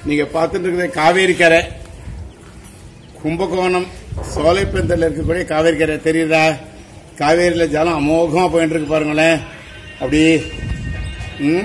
நீங்க பார்த்துட்டு இருக்கிறது காவேரி கரை கும்பகோணம் சோலைப்பந்தல் இருக்கக்கூடிய காவேரி கரை தெரியுதா காவேரியில ஜலம் அமோகமா போயிட்டு இருக்கு பாருங்களேன் அப்படி ம்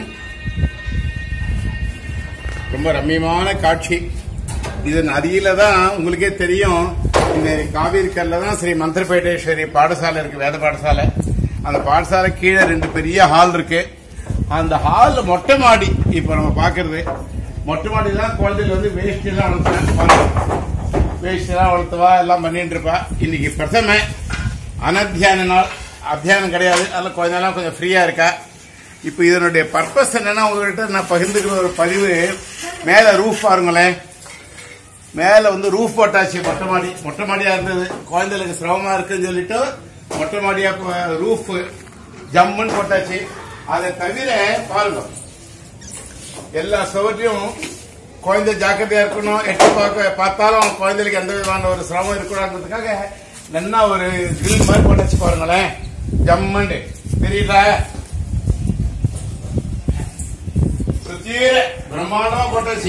ரொம்ப ரம்மியமான காட்சி இது நதியில தான் உங்களுக்கே தெரியும் இந்த காவேரி கல்ல தான் ஸ்ரீ மந்திரபேட்டேஸ்வரி பாடசாலை இருக்கு வேத பாடசாலை அந்த பாடசாலை கீழே ரெண்டு பெரிய ஹால் இருக்கு அந்த ஹால்ல மொட்டை மாடி இப்ப நம்ம பாக்குறது மொட்டை மாடி தான் குழந்தைகள் வந்து வேஷ்டி எல்லாம் வளர்த்துறாங்க வேஷ்டி எல்லாம் வளர்த்துவா எல்லாம் பண்ணிட்டு இருப்பா இன்னைக்கு பிரதம அனத்தியான நாள் அத்தியானம் கிடையாது அதில் கொஞ்ச நாள் கொஞ்சம் ஃப்ரீயா இருக்கா இப்போ இதனுடைய பர்பஸ் என்னன்னா உங்ககிட்ட நான் பகிர்ந்துக்கிற ஒரு பதிவு மேல ரூஃப் பாருங்களேன் மேல வந்து ரூஃப் போட்டாச்சு மொட்டை மாடி மொட்டை மாடியா இருந்தது குழந்தைகளுக்கு சிரமமா இருக்குன்னு சொல்லிட்டு மொட்டை மாடியா ரூஃப் ஜம்முன்னு போட்டாச்சு அதை தவிர பாருங்க எல்லா சுவற்றையும் குழந்தை ஜாக்கிரதையா இருக்கணும் எட்டு பார்க்க பார்த்தாலும் குழந்தைகளுக்கு எந்த விதமான ஒரு சிரமம் இருக்கக்கூடாதுன்றதுக்காக நல்லா ஒரு கிரில் மாதிரி போட்டாச்சு பாருங்களேன் ஜம்முண்டு தெரியுதா சுத்தீர பிரம்மாண்டமா போட்டாச்சு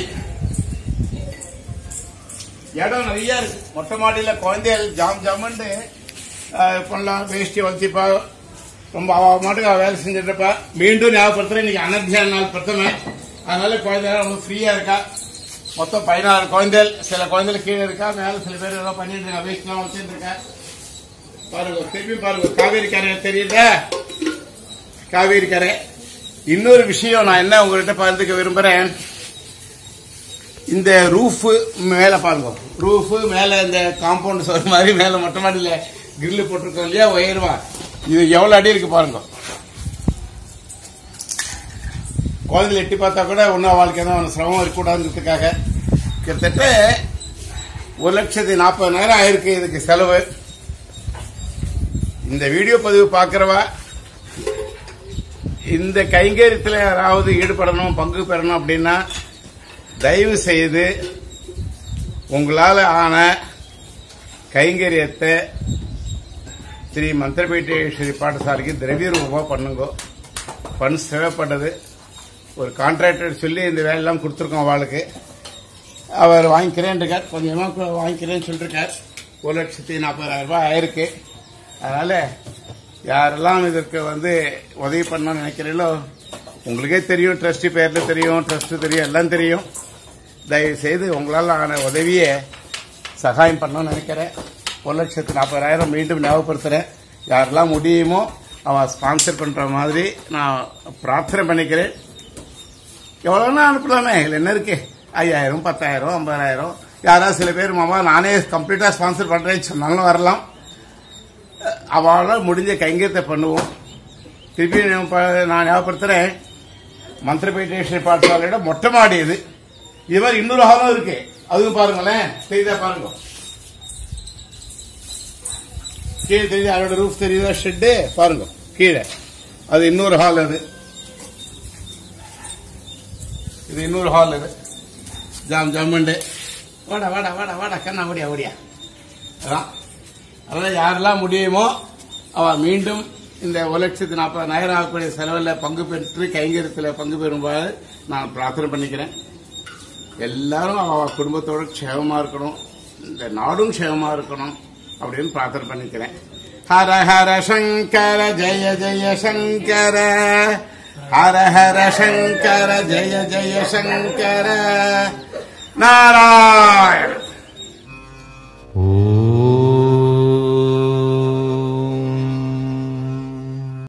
இடம் நிறைய இருக்கு மொட்டை மாடியில குழந்தைகள் ஜாம் ஜாமன்ட்டு பண்ணலாம் வேஷ்டி வளர்த்திப்பா ரொம்ப அவ மாட்டுக்கு அவ வேலை செஞ்சுட்டு இருப்பா மீண்டும் ஞாபகப்படுத்துறேன் இன்னைக்கு அனத்தியான நாள் பிரதம அதனால குழந்தைகள் ரொம்ப ஃப்ரீயா இருக்கா மொத்தம் பதினாறு குழந்தைகள் சில குழந்தைகள் கீழே இருக்கா மேல சில பேர் ஏதோ பண்ணிட்டு இருக்கா வேஸ்ட்லாம் வச்சுட்டு இருக்கா பாருங்க திருப்பி பாருங்க காவேரி கரை தெரியுதா காவேரி கரை இன்னொரு விஷயம் நான் என்ன உங்ககிட்ட பகிர்ந்துக்க விரும்புறேன் இந்த ரூஃப் மேல பாருங்க ரூஃப் மேல இந்த காம்பவுண்ட் சொல்ற மாதிரி மேல மொட்டை மாடியில கிரில் போட்டிருக்கோம் இல்லையா உயர்வா இது எவ்வளவு அடி இருக்கு பாருங்க குழந்தைகள் எட்டி பார்த்தா கூட ஒன்னும் வாழ்க்கை தான் சிரமம் இருக்கக்கூடாதுன்றதுக்காக கிட்டத்தட்ட ஒரு லட்சத்தி நாற்பதாயிரம் ஆயிருக்கு இதுக்கு செலவு இந்த வீடியோ பதிவு பார்க்கறவா இந்த கைங்கரியத்தில் யாராவது ஈடுபடணும் பங்கு பெறணும் அப்படின்னா தயவு செய்து உங்களால் ஆன கைங்கரியத்தை ஸ்ரீ மந்திரபேட்டேஸ்வரி பாடசாலைக்கு திரவிய ரூபமாக பண்ணுங்க ஃபண்ட்ஸ் தேவைப்பட்டது ஒரு கான்ட்ராக்டர் சொல்லி இந்த வேலையெல்லாம் கொடுத்துருக்கோம் அவளுக்கு அவர் வாங்கிக்கிறேன் இருக்கார் கொஞ்சமாக வாங்கிக்கிறேன்னு சொல்லிருக்கார் ஒரு லட்சத்தி நாற்பதாயிரம் ரூபாய் ஆயிருக்கு அதனால யாரெல்லாம் இதற்கு வந்து உதவி பண்ணணும்னு நினைக்கிறீங்களோ உங்களுக்கே தெரியும் ட்ரஸ்டி பேர்ல தெரியும் ட்ரஸ்ட் தெரியும் எல்லாம் தெரியும் தயவு செய்து உங்களால் ஆன உதவியை சகாயம் பண்ணணும்னு நினைக்கிறேன் ஒரு லட்சத்து நாற்பதாயிரம் மீண்டும் ஞாபகப்படுத்துறேன் யாரெல்லாம் முடியுமோ அவன் ஸ்பான்சர் பண்ற மாதிரி நான் பிரார்த்தனை பண்ணிக்கிறேன் எவ்வளோன்னா அனுப்பலாமே இதில் என்ன இருக்கு ஐயாயிரம் பத்தாயிரம் ஐம்பதாயிரம் யாராவது சில பேர் மாமா நானே கம்ப்ளீட்டாக ஸ்பான்சர் பண்ணுறேன்னு சொன்னாலும் வரலாம் அவளால் முடிஞ்ச கைங்கரியத்தை பண்ணுவோம் திருப்பி நான் ப- நான் ஞாபகப்படுத்துறேன் மந்திரபேட்டேஸ்வரி பாடசாலையோட மொட்டை மாடி இது இது மாதிரி இன்னொரு ஹாலும் இருக்கு அதுவும் பாருங்களேன் தெரியுதா பாருங்க கீழே தெரியுது அதோட ரூஃப் தெரியுதா ஷெட்டு பாருங்க கீழே அது இன்னொரு ஹால் அது இது இன்னொரு ஹால் இது ஜாம் ஜாமண்டு வாடா வாடா வாடா வாடா கண்ணா ஓடியா ஓடியா அதான் அதனால யாரெல்லாம் முடியுமோ அவ மீண்டும் இந்த ஒரு லட்சத்து நாற்பதாயிரம் ஆகக்கூடிய செலவில் பங்கு பெற்று கைங்கரியத்தில் பங்கு பெறும்போது நான் பிரார்த்தனை பண்ணிக்கிறேன் எல்லாரும் அவ குடும்பத்தோட க்ஷேமமா இருக்கணும் இந்த நாடும் க்ஷேமமா இருக்கணும் அப்படின்னு பிரார்த்தனை பண்ணிக்கிறேன் ஹர ஹர சங்கர ஜெய ஜெய சங்கர ஹர ஹர சங்கர ஜெய ஜெய சங்கர நாராயண